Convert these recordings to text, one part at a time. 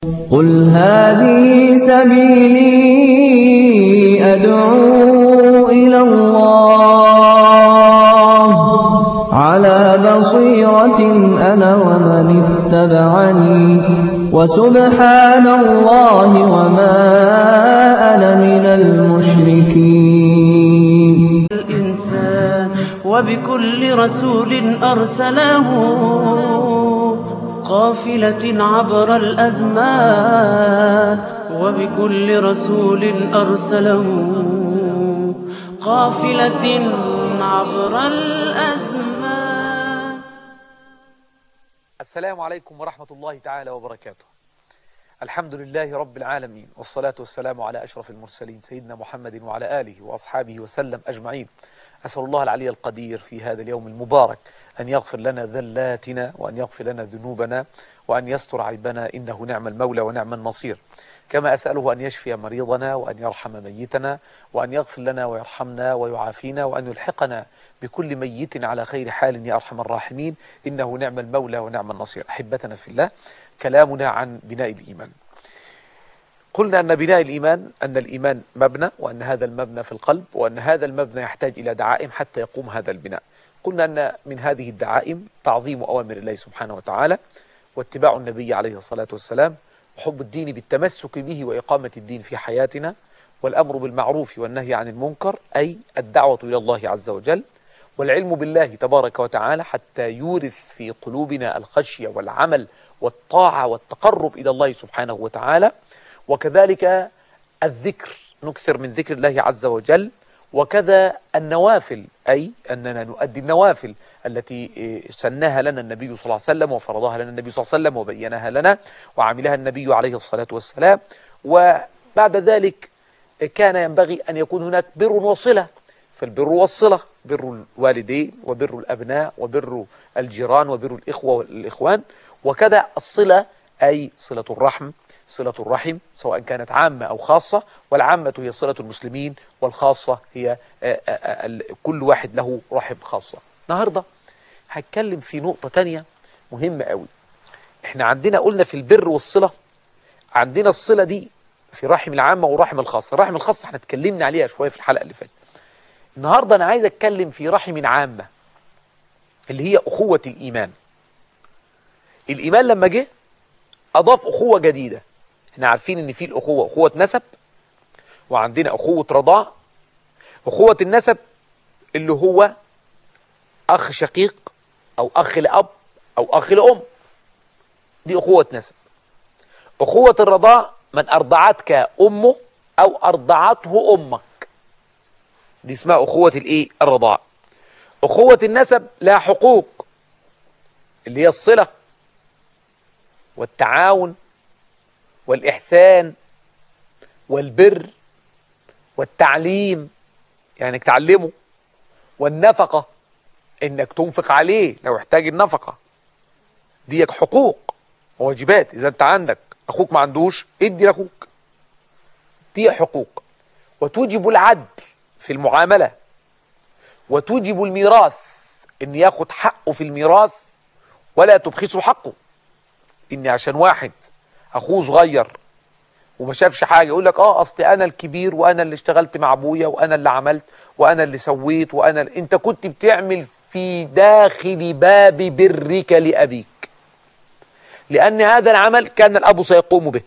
قل هذه سبيلي أدعو إلى الله على بصيرة أنا ومن اتبعني وسبحان الله وما أنا من المشركين الإنسان وبكل رسول أرسله قافلة عبر الأزمان وبكل رسول أرسله قافلة عبر الأزمان السلام عليكم ورحمة الله تعالى وبركاته الحمد لله رب العالمين والصلاة والسلام على أشرف المرسلين سيدنا محمد وعلى آله وأصحابه وسلم أجمعين أسأل الله العلي القدير في هذا اليوم المبارك أن يغفر لنا ذلاتنا وأن يغفر لنا ذنوبنا وأن يستر عيبنا إنه نعم المولى ونعم النصير كما أسأله أن يشفي مريضنا وأن يرحم ميتنا وأن يغفر لنا ويرحمنا ويعافينا وأن يلحقنا بكل ميت على خير حال يا أرحم الراحمين إنه نعم المولى ونعم النصير أحبتنا في الله كلامنا عن بناء الإيمان قلنا أن بناء الإيمان أن الإيمان مبنى وأن هذا المبنى في القلب وأن هذا المبنى يحتاج إلى دعائم حتى يقوم هذا البناء قلنا أن من هذه الدعائم تعظيم أوامر الله سبحانه وتعالى واتباع النبي عليه الصلاة والسلام وحب الدين بالتمسك به وإقامة الدين في حياتنا والأمر بالمعروف والنهي عن المنكر أي الدعوة إلى الله عز وجل والعلم بالله تبارك وتعالى حتى يورث في قلوبنا الخشية والعمل والطاعة والتقرب إلى الله سبحانه وتعالى وكذلك الذكر نكثر من ذكر الله عز وجل وكذا النوافل أي أننا نؤدي النوافل التي سناها لنا النبي صلى الله عليه وسلم وفرضها لنا النبي صلى الله عليه وسلم وبينها لنا وعملها النبي عليه الصلاة والسلام وبعد ذلك كان ينبغي أن يكون هناك بر وصلة فالبر والصلة بر الوالدين وبر الأبناء وبر الجيران وبر الإخوة والإخوان وكذا الصلة أي صلة الرحم صلة الرحم سواء كانت عامة أو خاصة والعامة هي صلة المسلمين والخاصة هي كل واحد له رحم خاصة النهاردة هتكلم في نقطة تانية مهمة قوي احنا عندنا قلنا في البر والصلة عندنا الصلة دي في رحم العامة والرحم الخاصة الرحم الخاصة احنا اتكلمنا عليها شوية في الحلقة اللي فاتت النهاردة أنا عايز أتكلم في رحم عامة اللي هي أخوة الإيمان الإيمان لما جه أضاف أخوة جديدة احنا عارفين ان في الأخوة أخوة نسب وعندنا أخوة رضاع أخوة النسب اللي هو أخ شقيق أو أخ لأب أو أخ لأم دي أخوة نسب أخوة الرضاع من أرضعتك أمه أو أرضعته أمك دي اسمها أخوة الإيه الرضاع أخوة النسب لها حقوق اللي هي الصلة والتعاون والإحسان والبر والتعليم يعني انك تعلمه والنفقة انك تنفق عليه لو احتاج النفقة ديك حقوق وواجبات اذا انت عندك اخوك ما عندوش ادي لاخوك دي حقوق وتوجب العدل في المعاملة وتوجب الميراث ان ياخد حقه في الميراث ولا تبخسه حقه ان عشان واحد اخوه صغير وما شافش حاجه يقول لك اه اصل انا الكبير وانا اللي اشتغلت مع ابويا وانا اللي عملت وانا اللي سويت وانا اللي... انت كنت بتعمل في داخل باب برك لابيك لان هذا العمل كان الاب سيقوم به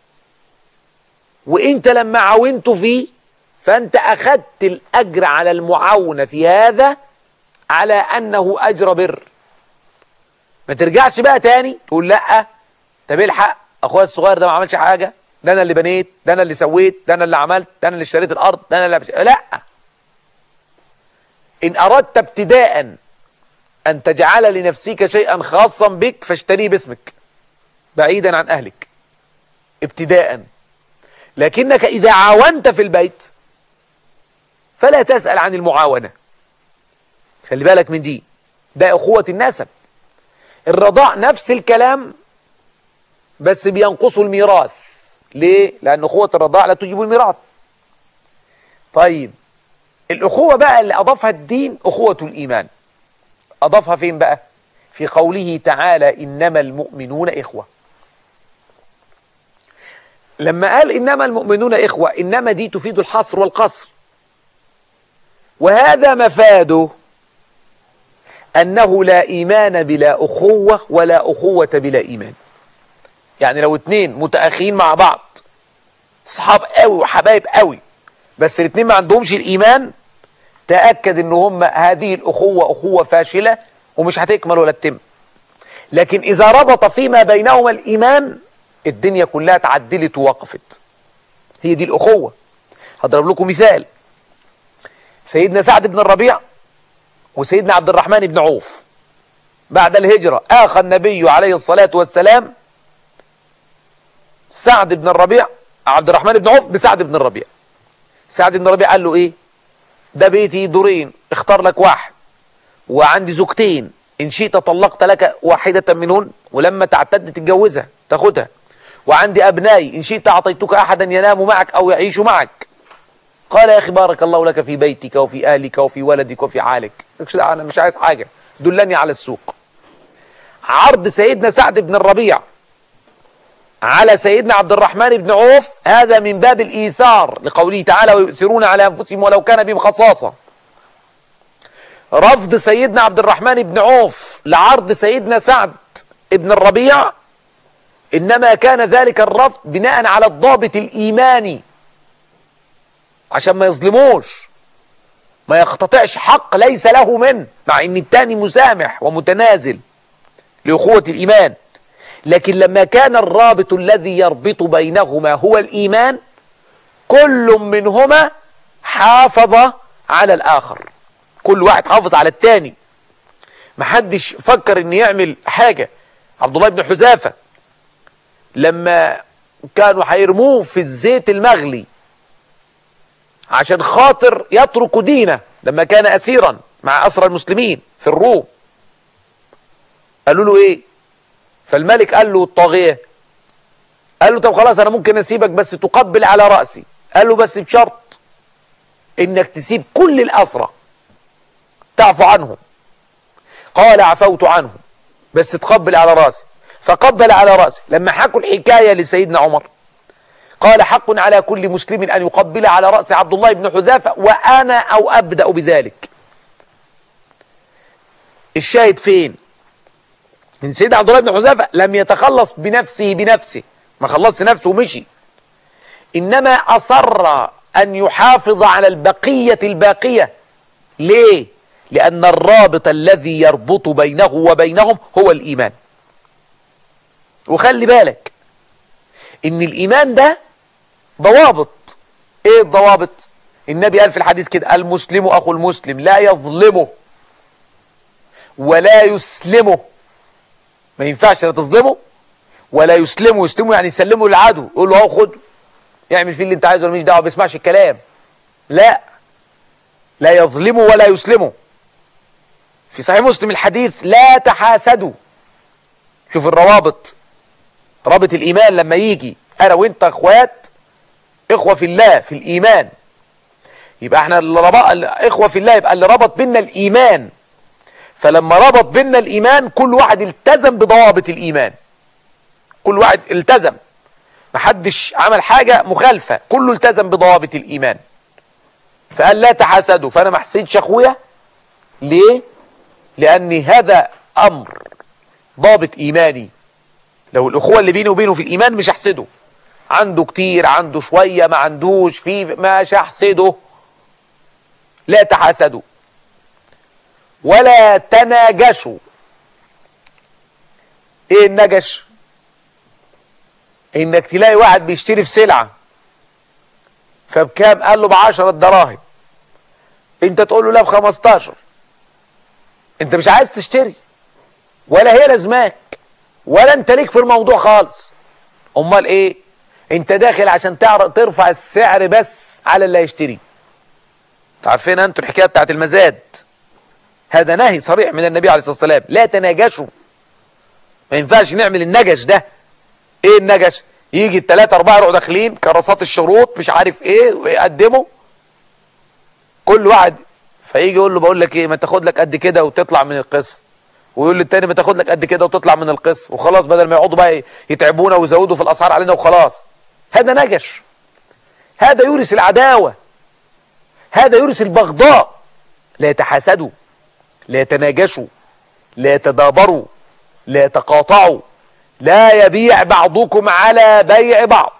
وانت لما عاونته فيه فانت اخذت الاجر على المعاونه في هذا على انه اجر بر ما ترجعش بقى تاني تقول لا طب الحق اخويا الصغير ده ما عملش حاجه ده انا اللي بنيت ده انا اللي سويت ده انا اللي عملت ده انا اللي اشتريت الارض ده انا اللي بش... لا ان اردت ابتداء ان تجعل لنفسك شيئا خاصا بك فاشتريه باسمك بعيدا عن اهلك ابتداء لكنك اذا عاونت في البيت فلا تسال عن المعاونه خلي بالك من دي ده اخوه النسب الرضاع نفس الكلام بس بينقصوا الميراث ليه؟ لأن أخوة الرضاع لا تجيب الميراث طيب الأخوة بقى اللي أضافها الدين أخوة الإيمان أضافها فين بقى؟ في- في قوله تعالى إنما المؤمنون إخوة لما قال إنما المؤمنون إخوة إنما دي تفيد الحصر والقصر وهذا مفاده أنه لا إيمان بلا أخوة ولا أخوة بلا إيمان يعني لو اتنين متأخين مع بعض صحاب قوي وحبايب قوي بس الاتنين ما عندهمش الإيمان تأكد ان هم هذه الأخوة أخوة فاشلة ومش هتكمل ولا تتم لكن إذا ربط فيما بينهما الإيمان الدنيا كلها تعدلت ووقفت هي دي الأخوة هضرب لكم مثال سيدنا سعد بن الربيع وسيدنا عبد الرحمن بن عوف بعد الهجرة آخى النبي عليه الصلاة والسلام سعد بن الربيع عبد الرحمن بن عوف بسعد بن الربيع سعد بن الربيع قال له ايه ده بيتي دورين اختار لك واحد وعندي زوجتين ان شئت طلقت لك واحدة منهن ولما تعتد تتجوزها تاخدها وعندي ابنائي ان شئت اعطيتك احدا ينام معك او يعيش معك قال يا اخي بارك الله لك في بيتك وفي اهلك وفي ولدك وفي عالك انا مش عايز حاجة دلني على السوق عرض سيدنا سعد بن الربيع على سيدنا عبد الرحمن بن عوف هذا من باب الإيثار لقوله تعالى ويؤثرون على أنفسهم ولو كان بهم خصاصة رفض سيدنا عبد الرحمن بن عوف لعرض سيدنا سعد بن الربيع إنما كان ذلك الرفض بناء على الضابط الإيماني عشان ما يظلموش ما يقتطعش حق ليس له منه مع ان التاني مسامح ومتنازل لأخوة الإيمان لكن لما كان الرابط الذي يربط بينهما هو الإيمان كل منهما حافظ على الآخر كل واحد حافظ على التاني محدش فكر ان يعمل حاجة عبد الله بن حذافة لما كانوا هيرموه في الزيت المغلي عشان خاطر يترك دينه لما كان أسيرا مع أسرى المسلمين في الروم قالوا له ايه فالملك قال له الطاغية قال له طب خلاص انا ممكن اسيبك بس تقبل على رأسي قال له بس بشرط انك تسيب كل الاسرى تعفو عنهم قال عفوت عنهم بس تقبل على رأسي فقبل على رأسه لما حكوا الحكاية لسيدنا عمر قال حق على كل مسلم أن يقبل على رأس عبد الله بن حذافة وأنا أو أبدأ بذلك الشاهد فين من سيدنا عبد الله بن حذافة لم يتخلص بنفسه بنفسه ما خلصش نفسه ومشي إنما أصر أن يحافظ على البقية الباقية ليه؟ لأن الرابط الذي يربط بينه وبينهم هو الإيمان وخلي بالك إن الإيمان ده ضوابط إيه الضوابط؟ النبي قال في الحديث كده المسلم أخو المسلم لا يظلمه ولا يسلمه ما ينفعش لا تظلمه ولا يسلمه يسلمه يعني يسلمه للعدو يقول له اهو خد يعمل فيه اللي انت عايزه ولا مش دعوه ما بيسمعش الكلام لا لا يظلمه ولا يسلمه في صحيح مسلم الحديث لا تحاسدوا شوف الروابط رابط الايمان لما يجي انا وانت اخوات اخوه في الله في الايمان يبقى احنا اللي ربط اخوه في الله يبقى اللي ربط بينا الايمان فلما ربط بينا الإيمان كل واحد التزم بضوابط الإيمان كل واحد التزم محدش عمل حاجة مخالفة كله التزم بضوابط الإيمان فقال لا تحاسدوا فأنا ما حسيتش أخويا ليه؟ لأن هذا أمر ضابط إيماني لو الأخوة اللي بيني وبينه في الإيمان مش هحسده عنده كتير عنده شوية ما عندوش في مش هحسده لا تحاسدوا ولا تناجشوا ايه النجش انك تلاقي واحد بيشتري في سلعة فبكام قال له بعشرة دراهم انت تقول له لا بخمستاشر انت مش عايز تشتري ولا هي لازماك ولا انت ليك في الموضوع خالص امال ايه انت داخل عشان تعرف ترفع السعر بس على اللي هيشتري عارفين انتوا الحكايه بتاعت المزاد هذا نهي صريح من النبي عليه الصلاة والسلام لا تناجشوا ما ينفعش نعمل النجش ده ايه النجش يجي الثلاثة اربعة يروحوا داخلين كراسات الشروط مش عارف ايه ويقدموا كل واحد فيجي يقول له بقول لك ايه ما تاخد لك قد كده وتطلع من القسم ويقول للتاني ما تاخد لك قد كده وتطلع من القسم وخلاص بدل ما يقعدوا بقى يتعبونا ويزودوا في الاسعار علينا وخلاص هذا نجش هذا يورث العداوة هذا يورث البغضاء لا يتحاسدوا لا يتناجشوا لا يتدابروا لا يتقاطعوا لا يبيع بعضكم على بيع بعض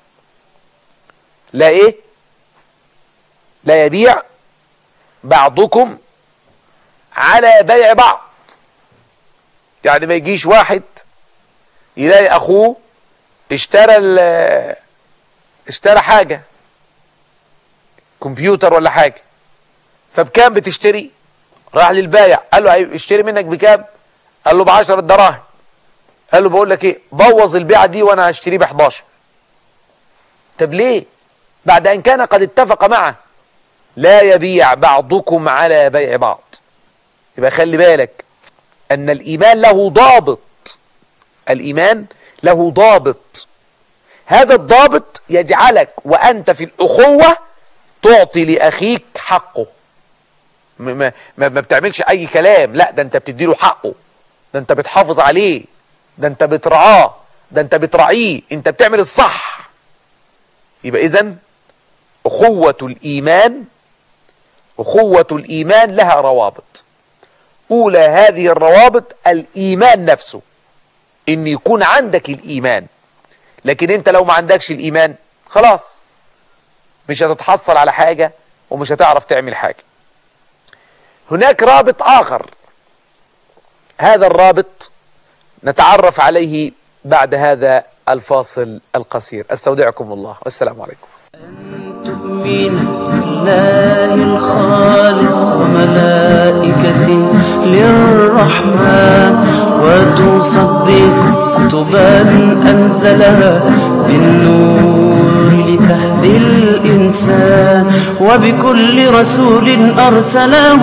لا ايه لا يبيع بعضكم على بيع بعض يعني ما يجيش واحد يلاقي اخوه اشترى ال- اشترى حاجة كمبيوتر ولا حاجة فبكام بتشتري راح للبايع قال له هي- اشتري منك بكام قال له بعشرة دراهم قال له بقول لك ايه بوظ البيعة دي وانا هشتريه ب 11 طب ليه بعد ان كان قد اتفق معه لا يبيع بعضكم على بيع بعض يبقى خلي بالك ان الايمان له ضابط الايمان له ضابط هذا الضابط يجعلك وانت في الاخوه تعطي لاخيك حقه ما, ما, ما ما بتعملش اي كلام لا ده انت بتديله حقه ده انت بتحافظ عليه ده انت بترعاه ده انت بتراعيه انت بتعمل الصح يبقى اذا اخوه الايمان اخوه الايمان لها روابط اولى هذه الروابط الايمان نفسه ان يكون عندك الايمان لكن انت لو ما عندكش الايمان خلاص مش هتتحصل على حاجة ومش هتعرف تعمل حاجة هناك رابط آخر هذا الرابط نتعرف عليه بعد هذا الفاصل القصير استودعكم الله والسلام عليكم تؤمن بالله الخالق وملائكته للرحمن وتصدق كتبا أنزلها بالنور لتهدي الإنسان وبكل رسول أرسله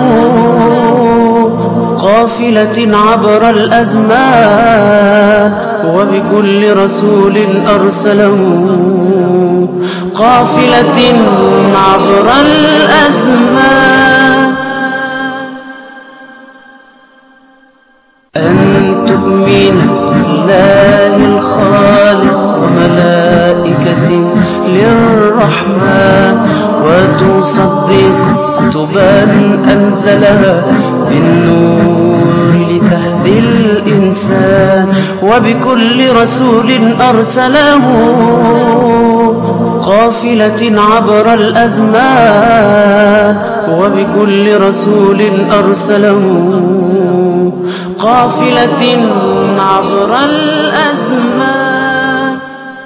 قافلة عبر الأزمان وبكل رسول أرسله قافلة عبر الأزمان أن تؤمن بالله الخالق وملائكته للرحمن وتصدق كتبا أنزلها بالنور لتهدي الإنسان وبكل رسول أرسله قافلة عبر الأزمان وبكل رسول أرسله قافلة عبر الأزمان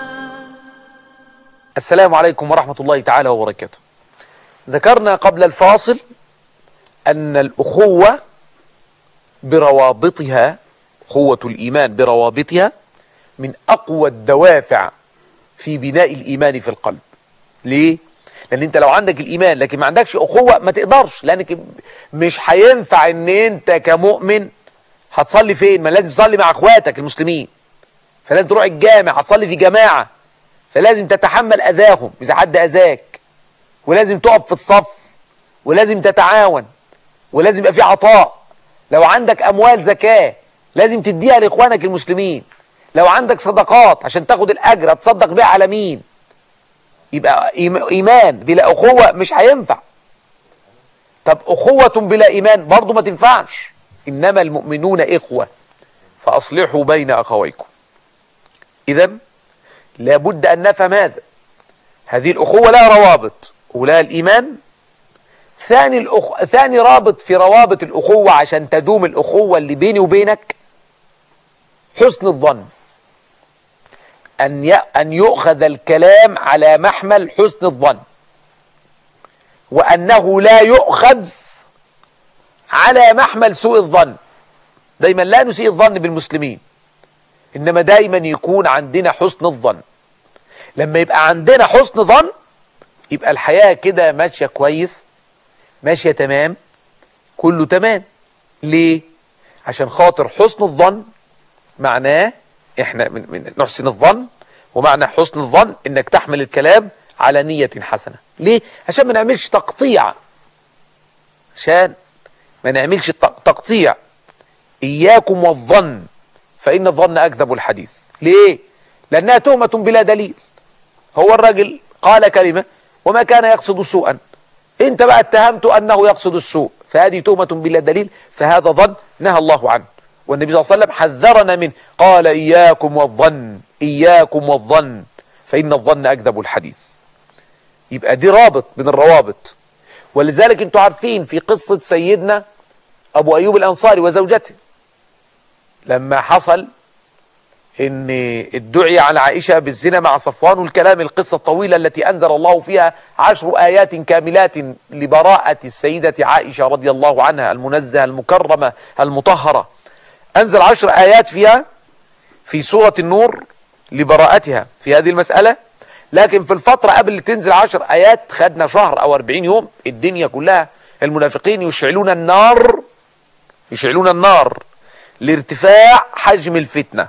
السلام عليكم ورحمة الله تعالى وبركاته ذكرنا قبل الفاصل أن الأخوة بروابطها أخوة الإيمان بروابطها من أقوى الدوافع في بناء الإيمان في القلب ليه؟ لأن أنت لو عندك الإيمان لكن ما عندكش أخوة ما تقدرش لأنك مش هينفع أن أنت كمؤمن هتصلي فين؟ ما لازم تصلي مع أخواتك المسلمين فلازم تروح الجامع هتصلي في جماعة فلازم تتحمل أذاهم إذا حد أذاك ولازم تقف في الصف ولازم تتعاون ولازم يبقى في عطاء لو عندك أموال زكاة لازم تديها لإخوانك المسلمين لو عندك صدقات عشان تاخد الأجر تصدق بيها على مين يبقى إيم- إيمان بلا أخوة مش هينفع طب أخوة بلا إيمان برضو ما تنفعش إنما المؤمنون إخوة فأصلحوا بين أخويكم إذا لابد أن نفهم هذا هذه الأخوة لها روابط ولها الإيمان ثاني الأخ... ثاني رابط في روابط الأخوة عشان تدوم الأخوة اللي بيني وبينك حسن الظن أن ي... أن يؤخذ الكلام على محمل حسن الظن وأنه لا يؤخذ على محمل سوء الظن دايما لا نسيء الظن بالمسلمين إنما دايما يكون عندنا حسن الظن لما يبقى عندنا حسن ظن يبقى الحياة كده ماشية كويس ماشية تمام كله تمام ليه عشان خاطر حسن الظن معناه احنا من, من نحسن الظن ومعنى حسن الظن انك تحمل الكلام على نية حسنة ليه عشان ما نعملش تقطيع عشان ما نعملش تق- تقطيع اياكم والظن فان الظن اكذب الحديث ليه لانها تهمة بلا دليل هو الرجل قال كلمة وما كان يقصد سوءا انت بقى اتهمت انه يقصد السوء فهذه تهمة بلا دليل فهذا ظن نهى الله عنه والنبي صلى الله عليه وسلم حذرنا منه قال إياكم والظن إياكم والظن فإن الظن أكذب الحديث يبقى دي رابط من الروابط ولذلك انتوا عارفين في قصة سيدنا أبو أيوب الأنصاري وزوجته لما حصل ان ادعي على عائشة بالزنا مع صفوان والكلام القصة الطويلة التي أنزل الله فيها عشر آيات كاملات لبراءة السيدة عائشة رضي الله عنها المنزهة المكرمة المطهرة أنزل عشر آيات فيها في سورة النور لبراءتها في هذه المسألة لكن في الفترة قبل تنزل عشر آيات خدنا شهر أو أربعين يوم الدنيا كلها المنافقين يشعلون النار يشعلون النار لارتفاع حجم الفتنة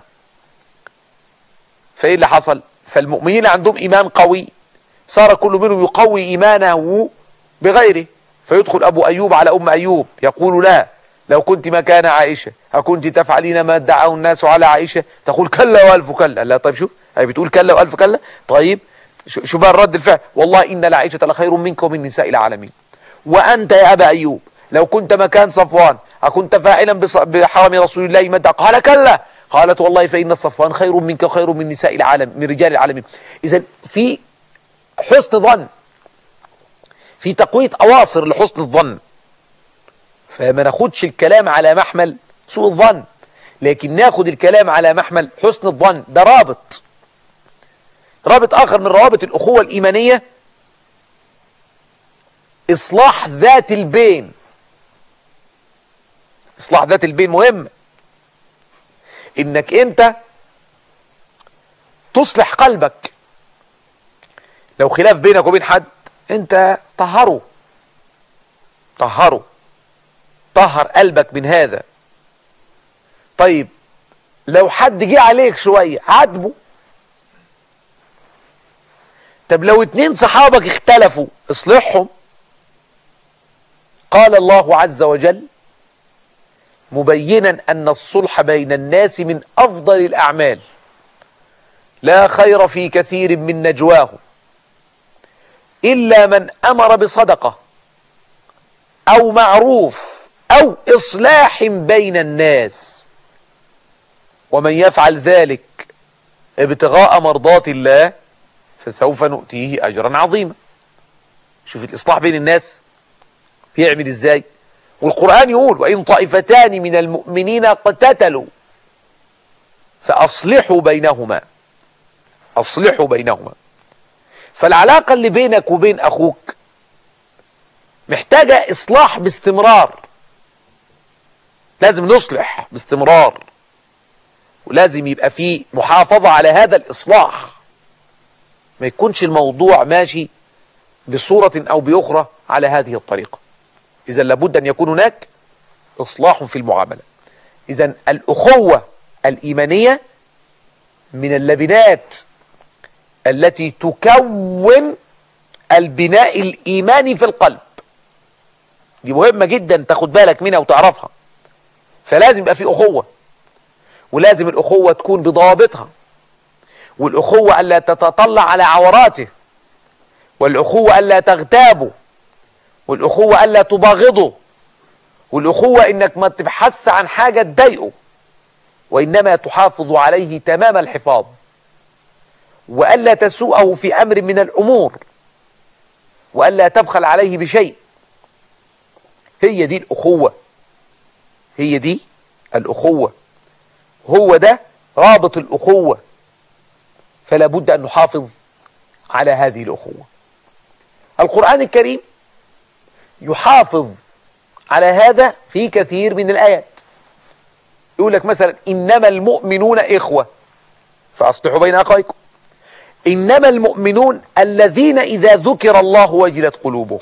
فايه اللي حصل فالمؤمنين عندهم ايمان قوي صار كل منهم يقوي ايمانه بغيره فيدخل ابو ايوب على ام ايوب يقول لها لو كنت مكان عائشه اكنت تفعلين ما ادعاه الناس على عائشه تقول كلا والف كلا لا طيب شوف هي بتقول كلا والف كلا طيب شو بقى الرد الفعل والله ان لعائشه لخير منك ومن نساء العالمين وانت يا ابا ايوب لو كنت مكان صفوان اكنت فاعلا بحرم رسول الله مدى قال كلا قالت والله فإن صفوان خير منك وخير من نساء العالم من رجال العالمين إذا في حسن ظن في تقوية أواصر لحسن الظن فما ناخدش الكلام على محمل سوء الظن لكن ناخد الكلام على محمل حسن الظن ده رابط رابط آخر من روابط الأخوة الإيمانية إصلاح ذات البين إصلاح ذات البين مهم انك انت تصلح قلبك لو خلاف بينك وبين حد انت طهره طهره طهر قلبك من هذا طيب لو حد جه عليك شوية عاتبه طب لو اتنين صحابك اختلفوا اصلحهم قال الله عز وجل مبينا أن الصلح بين الناس من أفضل الأعمال لا خير في كثير من نجواه إلا من أمر بصدقة أو معروف أو إصلاح بين الناس ومن يفعل ذلك ابتغاء مرضات الله فسوف نؤتيه أجرا عظيما شوف الإصلاح بين الناس بيعمل إزاي والقرآن يقول وإن طائفتان من المؤمنين اقتتلوا فأصلحوا بينهما أصلحوا بينهما فالعلاقة اللي بينك وبين أخوك محتاجة إصلاح باستمرار لازم نصلح باستمرار ولازم يبقى في محافظة على هذا الإصلاح ما يكونش الموضوع ماشي بصورة أو بأخرى على هذه الطريقة إذا لابد أن يكون هناك إصلاح في المعاملة إذا الأخوة الإيمانية من اللبنات التي تكون البناء الإيماني في القلب دي مهمة جدا تاخد بالك منها وتعرفها فلازم يبقى في أخوة ولازم الأخوة تكون بضوابطها والأخوة ألا تتطلع على عوراته والأخوة ألا تغتابه والأخوة ألا تباغضه والأخوة إنك ما تبحث عن حاجة تضايقه وإنما تحافظ عليه تمام الحفاظ وألا تسوءه في أمر من الأمور وألا تبخل عليه بشيء هي دي الأخوة هي دي الأخوة هو ده رابط الأخوة فلا بد أن نحافظ على هذه الأخوة القرآن الكريم يحافظ على هذا في كثير من الآيات يقول لك مثلا إنما المؤمنون إخوة فأصلحوا بين أخويكم إنما المؤمنون الذين إذا ذكر الله وجلت قلوبهم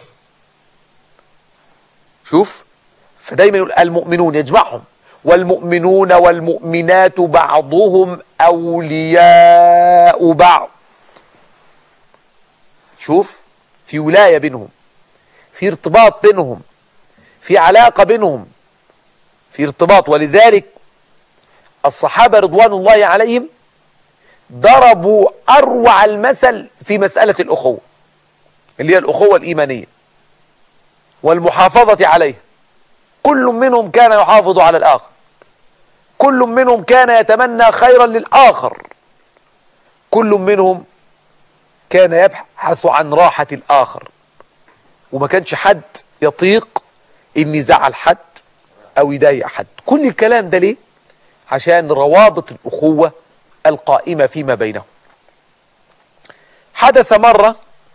شوف فدايما يقول المؤمنون يجمعهم والمؤمنون والمؤمنات بعضهم أولياء بعض شوف في ولاية بينهم في ارتباط بينهم في علاقة بينهم في ارتباط ولذلك الصحابة رضوان الله عليهم ضربوا أروع المثل في مسألة الأخوة اللي هي الأخوة الإيمانية والمحافظة عليها كل منهم كان يحافظ على الآخر كل منهم كان يتمنى خيرا للآخر كل منهم كان يبحث عن راحة الآخر وما كانش حد يطيق إن يزعل حد أو يضايق حد كل الكلام ده ليه؟ عشان روابط الأخوة القائمة فيما بينهم حدث مرة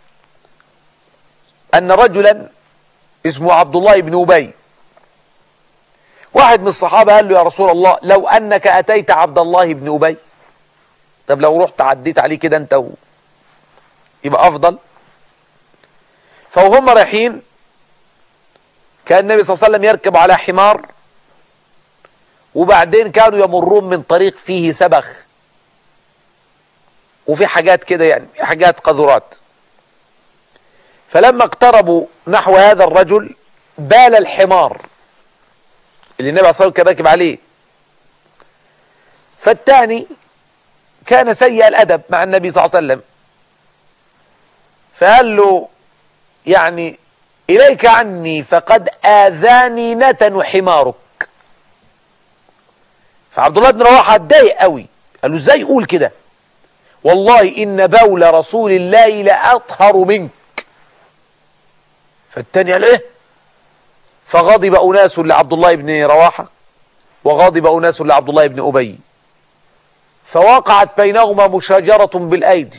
أن رجلا اسمه عبد الله بن أبي واحد من الصحابة قال له يا رسول الله لو أنك أتيت عبد الله بن أبي طب لو رحت عديت عليه كده أنت و... يبقى أفضل فوهم رايحين كان النبي صلى الله عليه وسلم يركب على حمار وبعدين كانوا يمرون من طريق فيه سبخ وفي حاجات كده يعني حاجات قذرات فلما اقتربوا نحو هذا الرجل بال الحمار اللي النبي صلى الله عليه وسلم كان راكب عليه فالثاني كان سيء الادب مع النبي صلى الله عليه وسلم فقال له يعني اليك عني فقد اذاني نتن حمارك فعبد الله بن رواحه اتضايق قوي قال له ازاي يقول كده والله ان بول رسول الله لاطهر منك فالتاني قال ايه فغضب اناس لعبد الله بن رواحه وغضب اناس لعبد الله بن ابي فوقعت بينهما مشاجره بالايدي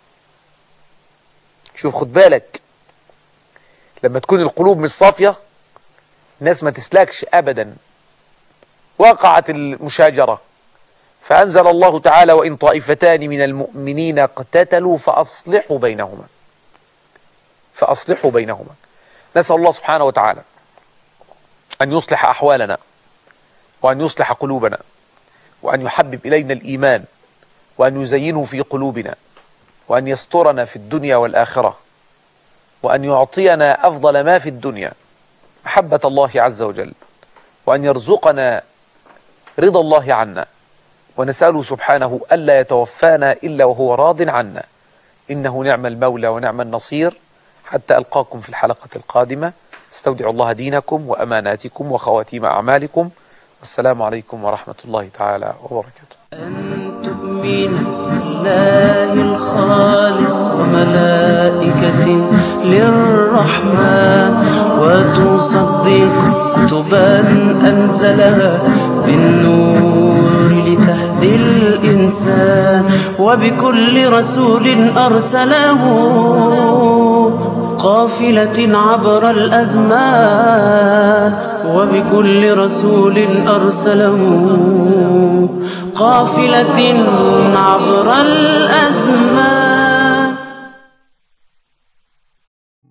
شوف خد بالك لما تكون القلوب مش صافيه الناس ما تسلكش ابدا وقعت المشاجره فأنزل الله تعالى وإن طائفتان من المؤمنين اقتتلوا فأصلحوا بينهما فأصلحوا بينهما نسأل الله سبحانه وتعالى أن يصلح أحوالنا وأن يصلح قلوبنا وأن يحبب إلينا الإيمان وأن يزينه في قلوبنا وأن يسترنا في الدنيا والآخرة وأن يعطينا أفضل ما في الدنيا محبة الله عز وجل وأن يرزقنا رضا الله عنا ونسأله سبحانه ألا يتوفانا إلا وهو راض عنا إنه نعم المولى ونعم النصير حتى ألقاكم في الحلقة القادمة استودع الله دينكم وأماناتكم وخواتيم أعمالكم والسلام عليكم ورحمة الله تعالى وبركاته أن تؤمن بالله الخالق وملائكته للرحمن وتصدق كتبا أنزلها بالنور لتهدي الإنسان وبكل رسول أرسله قافلة عبر الأزمان وبكل رسول أرسله قافلة عبر الأزمان